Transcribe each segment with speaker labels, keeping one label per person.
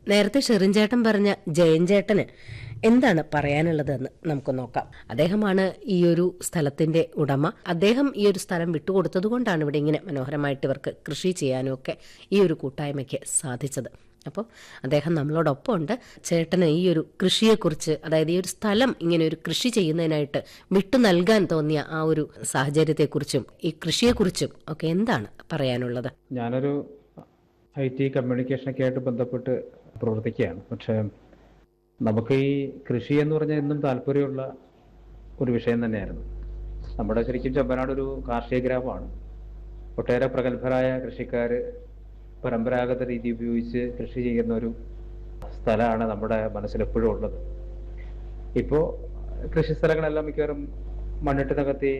Speaker 1: നേരത്തെ ഷെറിൻചേട്ടൻ പറഞ്ഞ ജയൻചേട്ടന് എന്താണ് പറയാനുള്ളതെന്ന് നമുക്ക് നോക്കാം അദ്ദേഹമാണ് ഈ ഒരു സ്ഥലത്തിന്റെ ഉടമ അദ്ദേഹം ഈ ഒരു സ്ഥലം വിട്ടുകൊടുത്തത് കൊണ്ടാണ് ഇവിടെ ഇങ്ങനെ മനോഹരമായിട്ട് ഇവർക്ക് കൃഷി ചെയ്യാനും ഒക്കെ ഈ ഒരു കൂട്ടായ്മയ്ക്ക് സാധിച്ചത് അപ്പോൾ അദ്ദേഹം നമ്മളോടൊപ്പം ഉണ്ട് ചേട്ടന് ഈ ഒരു കൃഷിയെക്കുറിച്ച് അതായത് ഈ ഒരു സ്ഥലം ഇങ്ങനെ ഒരു കൃഷി ചെയ്യുന്നതിനായിട്ട് വിട്ടു നൽകാൻ തോന്നിയ ആ ഒരു സാഹചര്യത്തെക്കുറിച്ചും ഈ കൃഷിയെക്കുറിച്ചും ഒക്കെ എന്താണ് പറയാനുള്ളത്
Speaker 2: ഞാനൊരു ഐ ടി കമ്മ്യൂണിക്കേഷനൊക്കെ ആയിട്ട് ബന്ധപ്പെട്ട് പ്രവർത്തിക്കുകയാണ് പക്ഷേ നമുക്ക് ഈ കൃഷി എന്ന് പറഞ്ഞാൽ എന്നും താല്പര്യമുള്ള ഒരു വിഷയം തന്നെയായിരുന്നു നമ്മുടെ ശരിക്കും ചെമ്പനാട് ഒരു കാർഷിക ഗ്രാമമാണ് ഒട്ടേറെ പ്രഗത്ഭരായ കൃഷിക്കാർ പരമ്പരാഗത രീതി ഉപയോഗിച്ച് കൃഷി ചെയ്യുന്ന ഒരു സ്ഥലമാണ് നമ്മുടെ മനസ്സിൽ എപ്പോഴും ഉള്ളത് ഇപ്പോൾ കൃഷി സ്ഥലങ്ങളെല്ലാം മിക്കവാറും മണ്ണിട്ട് നികത്തി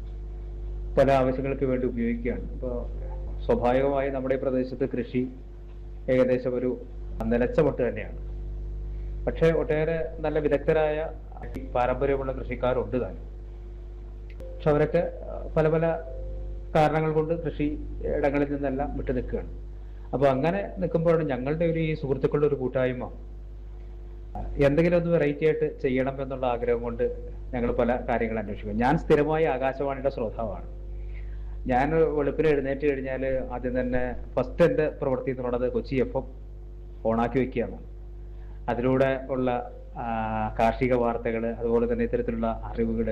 Speaker 2: പല ആവശ്യങ്ങൾക്ക് വേണ്ടി ഉപയോഗിക്കുകയാണ് ഇപ്പോൾ സ്വാഭാവികമായി നമ്മുടെ ഈ പ്രദേശത്ത് കൃഷി ഏകദേശം ഒരു നിലച്ച മട്ട് തന്നെയാണ് പക്ഷേ ഒട്ടേറെ നല്ല വിദഗ്ധരായ പാരമ്പര്യമുള്ള കൃഷിക്കാരുണ്ട് താനും പക്ഷെ അവരൊക്കെ പല പല കാരണങ്ങൾ കൊണ്ട് കൃഷി ഇടങ്ങളിൽ നിന്നെല്ലാം വിട്ടു നിൽക്കുകയാണ് അപ്പൊ അങ്ങനെ നിൽക്കുമ്പോഴാണ് ഞങ്ങളുടെ ഒരു ഈ സുഹൃത്തുക്കളുടെ ഒരു കൂട്ടായ്മ എന്തെങ്കിലും ഒന്ന് വെറൈറ്റി ആയിട്ട് ചെയ്യണം എന്നുള്ള ആഗ്രഹം കൊണ്ട് ഞങ്ങൾ പല കാര്യങ്ങൾ അന്വേഷിക്കും ഞാൻ സ്ഥിരമായി ആകാശവാണിയുടെ ശ്രോതാവാണ് ഞാൻ വെളുപ്പിന് എഴുന്നേറ്റ് കഴിഞ്ഞാൽ ആദ്യം തന്നെ ഫസ്റ്റ് എൻ്റെ പ്രവൃത്തി എന്ന് പറയുന്നത് കൊച്ചി എഫ് എം ഓണാക്കി വെക്കുകയാണ് അതിലൂടെ ഉള്ള ആ, കാർഷിക വാർത്തകൾ അതുപോലെ തന്നെ ഇത്തരത്തിലുള്ള അറിവുകൾ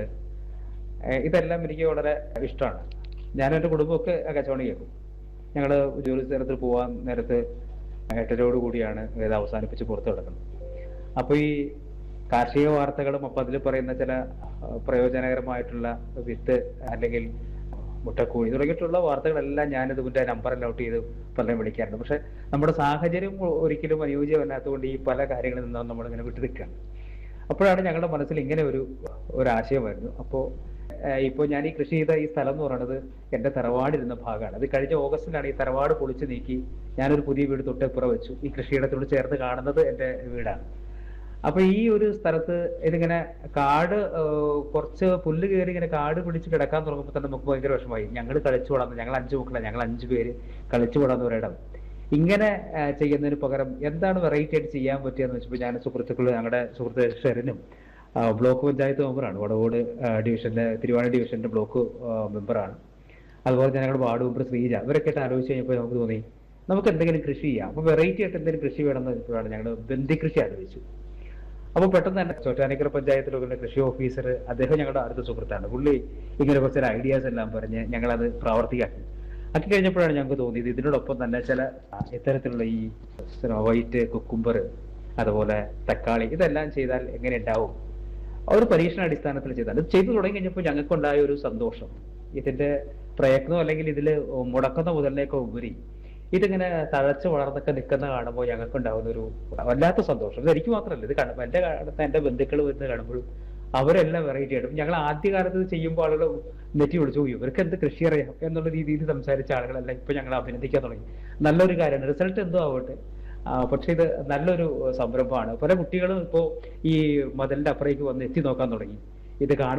Speaker 2: ഇതെല്ലാം എനിക്ക് വളരെ ഇഷ്ടമാണ് ഞാൻ എൻ്റെ കുടുംബമൊക്കെ ആകാശവാണി കേൾക്കും ഞങ്ങൾ ജോലി സ്ഥലത്തിൽ പോകാൻ നേരത്ത് എട്ടരയോട് കൂടിയാണ് ഇത് അവസാനിപ്പിച്ച് പുറത്തു കിടക്കുന്നത് അപ്പോൾ ഈ കാർഷിക വാർത്തകളും അപ്പം അതിൽ പറയുന്ന ചില ആ, പ്രയോജനകരമായിട്ടുള്ള വിത്ത് അല്ലെങ്കിൽ മുട്ടക്കോഴി തുടങ്ങിയിട്ടുള്ള വാർത്തകളെല്ലാം ഞാൻ ഇതിന്റെ നമ്പറെല്ലാം ഔട്ട് ചെയ്ത് പലരും വിളിക്കാറുണ്ട് പക്ഷെ നമ്മുടെ സാഹചര്യം ഒ- ഒരിക്കലും അനുയോജ്യമല്ലാത്തതുകൊണ്ട് ഈ പല കാര്യങ്ങളിൽ നിന്നും നമ്മളിങ്ങനെ വിട്ടു നിൽക്കുകയാണ് അപ്പോഴാണ് ഞങ്ങളുടെ മനസ്സിൽ ഇങ്ങനെ ഒരു ഒരു ആശയമായിരുന്നു അപ്പോൾ ഇപ്പോൾ ഞാൻ ഈ കൃഷി ചെയ്ത ഈ സ്ഥലം എന്ന് പറയുന്നത് എൻ്റെ തറവാടിരുന്ന ഭാഗമാണ് അത് കഴിഞ്ഞ ഓഗസ്റ്റിലാണ് ഈ തറവാട് പൊളിച്ചു നീക്കി ഞാനൊരു പുതിയ വീട് തൊട്ടപ്പുറം വെച്ചു ഈ കൃഷിയിടത്തോട് ചേർന്ന് കാണുന്നത് എൻ്റെ വീടാണ് അപ്പൊ ഈ ഒരു സ്ഥലത്ത് ഇതിങ്ങനെ കാട് ഏഹ്, കുറച്ച് പുല്ല് കയറി ഇങ്ങനെ കാട് പിടിച്ച് കിടക്കാൻ തുടങ്ങുമ്പോൾ തന്നെ നമുക്ക് ഭയങ്കര വിഷമമായി ഞങ്ങൾ കളിച്ചു വളർന്നു ഞങ്ങൾ അഞ്ചു മക്കളെ ഞങ്ങൾ അഞ്ചു പേര് കളിച്ചു വളർന്ന ഒരിടം ഇങ്ങനെ ഏഹ്, ചെയ്യുന്നതിന് പകരം എന്താണ് വെറൈറ്റി ആയിട്ട് ചെയ്യാൻ പറ്റിയെന്ന് വെച്ചപ്പോൾ ഞാൻ സുഹൃത്തുക്കൾ ഞങ്ങളുടെ സുഹൃത്ത് ഷെറിനും ആ, ബ്ലോക്ക് പഞ്ചായത്ത് മെമ്പറാണ് വടകോട് ആ, ഡിവിഷന്റെ തിരുവാണി ഡിവിഷന്റെ ബ്ലോക്ക് ആ, മെമ്പറാണ് അതുപോലെ തന്നെ ഞങ്ങളുടെ വാർഡ് മെമ്പർ ശ്രീജ ഇവരൊക്കെ ആയിട്ട് ആലോചിച്ച് കഴിഞ്ഞപ്പോൾ നമുക്ക് തോന്നി നമുക്ക് എന്തെങ്കിലും കൃഷി ചെയ്യാം അപ്പൊ വെറൈറ്റി ആയിട്ട് എന്തെങ്കിലും കൃഷി വേണമെന്ന് വെച്ചപ്പോഴാണ് ഞങ്ങൾ ബന്ദി കൃഷി ആലോചിച്ചു അപ്പോൾ പെട്ടെന്ന് തന്നെ ചോറ്റാനിക്കര പഞ്ചായത്തിലുള്ള കൃഷി ഓഫീസർ അദ്ദേഹം ഞങ്ങളുടെ അടുത്ത സുഹൃത്താണ് പുള്ളി ഇങ്ങനെ കുറച്ച് ഐഡിയാസ് എല്ലാം പറഞ്ഞ് ഞങ്ങളത് പ്രാവർത്തികമാക്കി ആക്കി കഴിഞ്ഞപ്പോഴാണ് ഞങ്ങൾക്ക് തോന്നിയത് ഇതിനോടൊപ്പം തന്നെ ചില ആ, ഇത്തരത്തിലുള്ള ഈ വൈറ്റ് കുക്കുംബർ അതുപോലെ തക്കാളി ഇതെല്ലാം ചെയ്താൽ എങ്ങനെ ഉണ്ടാവും ആ ഒരു പരീക്ഷണ അടിസ്ഥാനത്തിൽ ചെയ്താൽ ഇത് ചെയ്തു തുടങ്ങി കഴിഞ്ഞപ്പോൾ ഞങ്ങൾക്കുണ്ടായ ഒരു സന്തോഷം ഇതിന്റെ പ്രയത്നം അല്ലെങ്കിൽ ഇതിൽ മുടക്കുന്ന മുതലിനേക്കാൾ ഉപരി ഇതിങ്ങനെ തഴച്ച് വളർന്നൊക്കെ നിൽക്കുന്ന കാണുമ്പോൾ ഞങ്ങൾക്ക് ഉണ്ടാകുന്ന ഒരു വല്ലാത്ത സന്തോഷം ഇത് എനിക്ക് മാത്രമല്ല ഇത് കാണുമ്പോൾ എന്റെ കാണുന്ന എന്റെ ബന്ധുക്കൾ വരുന്ന കാണുമ്പോഴും അവരെല്ലാം വെറൈറ്റി ആയിട്ട് ഞങ്ങൾ ആദ്യകാലത്ത് ഇത് ചെയ്യുമ്പോൾ ആളുകൾ നെറ്റി വിളിച്ചു പോയി ഇവർക്ക് എന്ത് കൃഷി അറിയാം എന്നുള്ള രീതിയിൽ സംസാരിച്ച ആളുകളെല്ലാം ഇപ്പൊ ഞങ്ങൾ അഭിനന്ദിക്കാൻ തുടങ്ങി നല്ലൊരു കാര്യമാണ് റിസൾട്ട് എന്തോ ആവട്ടെ ആ, പക്ഷെ ഇത് നല്ലൊരു സംരംഭമാണ് പല കുട്ടികളും ഇപ്പോൾ ഈ മതിലിന്റെ അപ്പുറേക്ക് വന്ന് എത്തി നോക്കാൻ തുടങ്ങി ഇത് കാണും